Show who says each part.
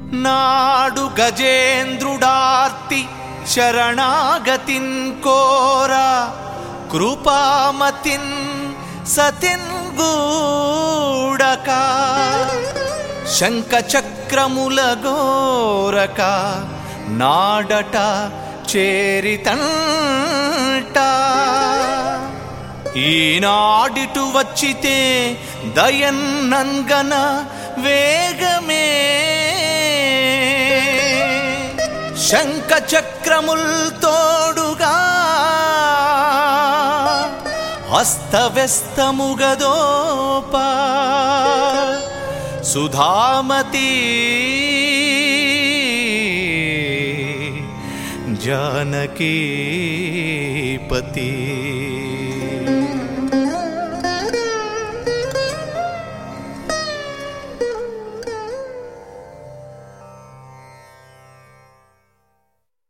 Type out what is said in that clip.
Speaker 1: నాడు గజేంద్రుడార్తి శరణాగతిన్ కోరా కృపామతిన్ సతిన్ గూడక శంఖ చక్రముల గోరక నాడట చేరితంట ఈనాడిటు వచ్చితే దయన్నన్గన వేగమే శంఖ చక్రముల్ తోడుగా అస్తవ్యస్తముగదోపా సుధామతి జానకీపతి